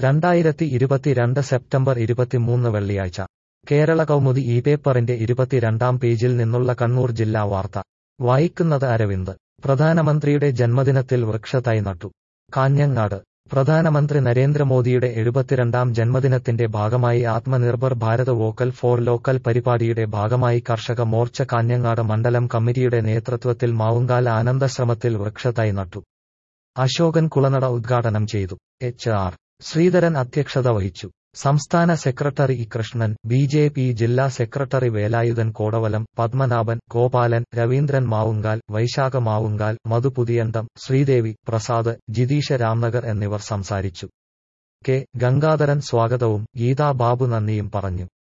രണ്ടായിരത്തി ഇരുപത്തിരണ്ട് സെപ്റ്റംബർ ഇരുപത്തിമൂന്ന് വെള്ളിയാഴ്ച കേരള കൗമുദി ഈ പേപ്പറിന്റെ ഇരുപത്തിരണ്ടാം പേജിൽ നിന്നുള്ള കണ്ണൂർ ജില്ലാ വാർത്ത വായിക്കുന്നത് അരവിന്ദ് പ്രധാനമന്ത്രിയുടെ ജന്മദിനത്തിൽ വൃക്ഷത്തൈ നട്ടു കാഞ്ഞങ്ങാട് പ്രധാനമന്ത്രി നരേന്ദ്രമോദിയുടെ എഴുപത്തിരണ്ടാം ജന്മദിനത്തിന്റെ ഭാഗമായി Atmanirbhar Bharat vocal for local പരിപാടിയുടെ ഭാഗമായി കർഷക മോർച്ച കാഞ്ഞങ്ങാട് മണ്ഡലം കമ്മിറ്റിയുടെ നേതൃത്വത്തിൽ മാവുങ്കാൽ ആനന്ദശ്രമത്തിൽ വൃക്ഷത്തൈ നട്ടു അശോകൻ കുളനട ഉദ്ഘാടനം ചെയ്തു എച്ച് ആർ ശ്രീധരൻ അധ്യക്ഷത വഹിച്ചു സംസ്ഥാന secretary E Krishnan B J P ജില്ലാ സെക്രട്ടറി വേലായുധൻ കോടവലം പത്മനാഭൻ ഗോപാലൻ രവീന്ദ്രൻ മാവുങ്കാൽ വൈശാഖ മാവുങ്കാൽ മധു പുതിയന്തം ശ്രീദേവി പ്രസാദ് ജിതീഷ രാംനഗർ എന്നിവർ സംസാരിച്ചു കെ ഗംഗാധരൻ സ്വാഗതവും ഗീതാ ബാബു നന്ദിയും പറഞ്ഞു